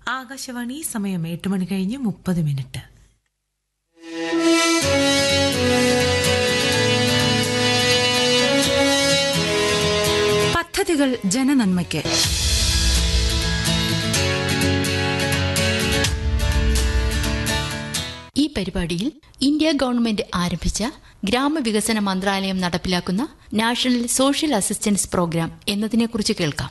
ആകാശവാണി സമയം എട്ട് മണി കഴിഞ്ഞ് മുപ്പത് മിനിറ്റ് പദ്ധതികൾ ജനനന്മയ്ക്ക് ഈ പരിപാടിയിൽ ഇന്ത്യ ഗവൺമെന്റ് ആരംഭിച്ച ഗ്രാമവികസന മന്ത്രാലയം നടപ്പിലാക്കുന്ന നാഷണൽ സോഷ്യൽ അസിസ്റ്റൻസ് പ്രോഗ്രാം എന്നതിനെക്കുറിച്ച് കേൾക്കാം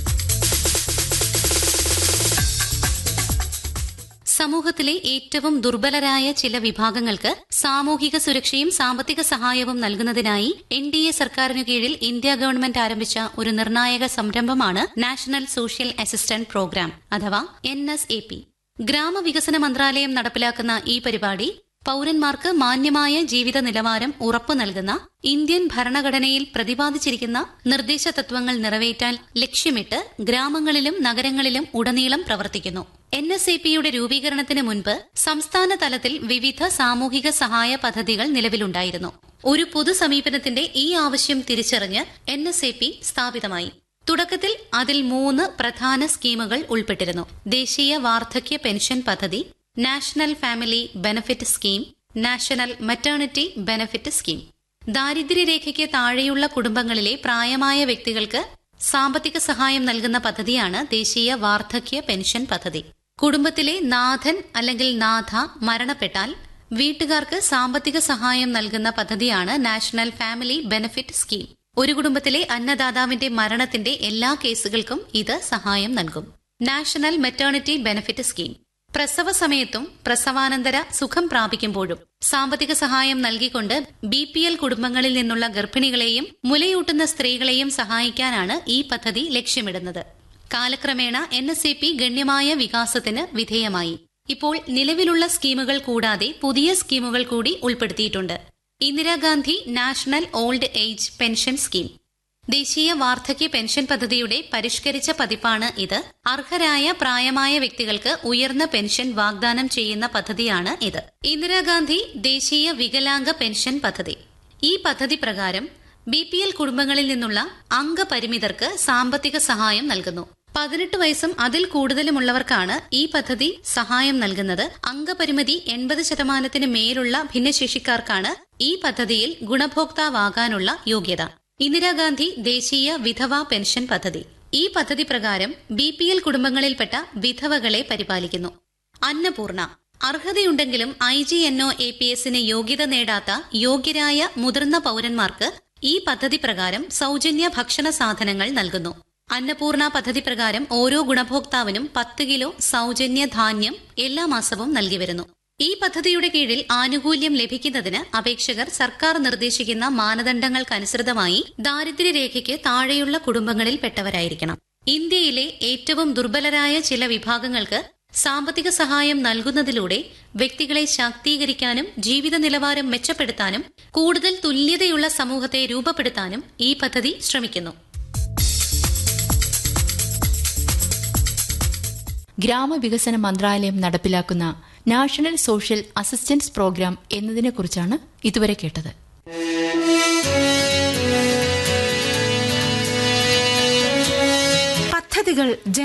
സമൂഹത്തിലെ ഏറ്റവും ദുർബലരായ ചില വിഭാഗങ്ങൾക്ക് സാമൂഹിക സുരക്ഷയും സാമ്പത്തിക സഹായവും നൽകുന്നതിനായി എൻ ഡി എ സർക്കാരിനു കീഴിൽ ഇന്ത്യ ഗവൺമെന്റ് ആരംഭിച്ച ഒരു നിർണായക സംരംഭമാണ് നാഷണൽ സോഷ്യൽ അസിസ്റ്റന്റ് പ്രോഗ്രാം അഥവാ എൻ എസ് എ പി ഗ്രാമവികസന മന്ത്രാലയം നടപ്പിലാക്കുന്ന ഈ പരിപാടി പൌരന്മാർക്ക് മാന്യമായ ജീവിത നിലവാരം ഉറപ്പു നൽകുന്ന ഇന്ത്യൻ ഭരണഘടനയിൽ പ്രതിപാദിച്ചിരിക്കുന്ന നിർദ്ദേശ തത്വങ്ങൾ നിറവേറ്റാൻ ലക്ഷ്യമിട്ട് ഗ്രാമങ്ങളിലും നഗരങ്ങളിലും ഉടനീളം പ്രവർത്തിക്കുന്നു എൻ എസ് എ പിയുടെ രൂപീകരണത്തിന് മുൻപ് സംസ്ഥാന തലത്തിൽ വിവിധ സാമൂഹിക സഹായ പദ്ധതികൾ നിലവിലുണ്ടായിരുന്നു ഒരു പൊതു സമീപനത്തിന്റെ ഈ ആവശ്യം തിരിച്ചറിഞ്ഞ് എൻ എസ് എ പി സ്ഥാപിതമായി തുടക്കത്തിൽ അതിൽ മൂന്ന് പ്രധാന സ്കീമുകൾ ഉൾപ്പെട്ടിരുന്നു ദേശീയ വാർദ്ധക്യ പെൻഷൻ പദ്ധതി national family benefit scheme national maternity benefit scheme ദാരിദ്ര്യരേഖയ്ക്ക് താഴെയുള്ള കുടുംബങ്ങളിലെ പ്രായമായ വ്യക്തികൾക്ക് സാമ്പത്തിക സഹായം നൽകുന്ന പദ്ധതിയാണ് ദേശീയ വാർദ്ധക്യ പെൻഷൻ പദ്ധതി കുടുംബത്തിലെ നാഥൻ അല്ലെങ്കിൽ നാഥ മരണപ്പെട്ടാൽ വീട്ടുകാർക്ക് സാമ്പത്തിക സഹായം നൽകുന്ന പദ്ധതിയാണ് നാഷണൽ ഫാമിലി ബെനഫിറ്റ് സ്കീം ഒരു കുടുംബത്തിലെ അന്നദാതാവിന്റെ മരണത്തിന്റെ എല്ലാ കേസുകൾക്കും ഇത് സഹായം നൽകും നാഷണൽ മെറ്റേണിറ്റി ബെനഫിറ്റ് സ്കീം പ്രസവ സമയത്തും പ്രസവാനന്തര സുഖം പ്രാപിക്കുമ്പോഴും സാമ്പത്തിക സഹായം നൽകിക്കൊണ്ട് ബി പി എൽ കുടുംബങ്ങളിൽ നിന്നുള്ള ഗർഭിണികളെയും മുലയൂട്ടുന്ന സ്ത്രീകളെയും സഹായിക്കാനാണ് ഈ പദ്ധതി ലക്ഷ്യമിടുന്നത് കാലക്രമേണ എൻ എസ് എ പി ഗണ്യമായ വികാസത്തിന് വിധേയമായി ഇപ്പോൾ നിലവിലുള്ള സ്കീമുകൾ കൂടാതെ പുതിയ സ്കീമുകൾ കൂടി ഉൾപ്പെടുത്തിയിട്ടുണ്ട് Indira Gandhi national old age pension scheme ദേശീയ വാർദ്ധക്യ പെൻഷൻ പദ്ധതിയുടെ പരിഷ്കരിച്ച പതിപ്പാണ് ഇത് അർഹരായ പ്രായമായ വ്യക്തികൾക്ക് ഉയർന്ന പെൻഷൻ വാഗ്ദാനം ചെയ്യുന്ന പദ്ധതിയാണ് ഇത് ഇന്ദിരാഗാന്ധി ദേശീയ വികലാംഗ പെൻഷൻ പദ്ധതി ഈ പദ്ധതി പ്രകാരം ബി പി എൽ കുടുംബങ്ങളിൽ നിന്നുള്ള അംഗപരിമിതർക്ക് സാമ്പത്തിക സഹായം നൽകുന്നു പതിനെട്ട് വയസ്സും അതിൽ കൂടുതലുമുള്ളവർക്കാണ് ഈ പദ്ധതി സഹായം നൽകുന്നത് അംഗപരിമിതി എൺപത് ശതമാനത്തിന് മേലുള്ള ഭിന്നശേഷിക്കാർക്കാണ് ഈ പദ്ധതിയിൽ ഗുണഭോക്താവാകാനുള്ള യോഗ്യത ഇന്ദിരാഗാന്ധി ദേശീയ വിധവ പെൻഷൻ പദ്ധതി ഈ പദ്ധതി പ്രകാരം ബി പി എൽ കുടുംബങ്ങളിൽപ്പെട്ട വിധവകളെ പരിപാലിക്കുന്നു അന്നപൂർണ അർഹതയുണ്ടെങ്കിലും I G N O A P എസിന് യോഗ്യത നേടാത്ത യോഗ്യരായ മുതിർന്ന പൌരന്മാർക്ക് ഈ പദ്ധതി പ്രകാരം സൗജന്യ ഭക്ഷണ സാധനങ്ങൾ നൽകുന്നു അന്നപൂർണ പദ്ധതി പ്രകാരം ഓരോ ഗുണഭോക്താവിനും പത്ത് കിലോ സൗജന്യ ധാന്യം എല്ലാ മാസവും നൽകി വരുന്നു ഈ പദ്ധതിയുടെ കീഴിൽ ആനുകൂല്യം ലഭിക്കുന്നതിന് അപേക്ഷകർ സർക്കാർ നിർദ്ദേശിക്കുന്ന മാനദണ്ഡങ്ങൾക്കനുസൃതമായി ദാരിദ്ര്യരേഖയ്ക്ക് താഴെയുള്ള കുടുംബങ്ങളിൽ പെട്ടവരായിരിക്കണം ഇന്ത്യയിലെ ഏറ്റവും ദുർബലരായ ചില വിഭാഗങ്ങൾക്ക് സാമ്പത്തിക സഹായം നൽകുന്നതിലൂടെ വ്യക്തികളെ ശാക്തീകരിക്കാനും ജീവിത നിലവാരം മെച്ചപ്പെടുത്താനും കൂടുതൽ തുല്യതയുള്ള സമൂഹത്തെ രൂപപ്പെടുത്താനും ഈ പദ്ധതി ശ്രമിക്കുന്നു ഗ്രാമവികസന മന്ത്രാലയം നടപ്പിലാക്കുന്ന നാഷണൽ സോഷ്യൽ അസിസ്റ്റൻസ് പ്രോഗ്രാം എന്നതിനെക്കുറിച്ചാണ് ഇതുവരെ കേട്ടത് പദ്ധതികൾ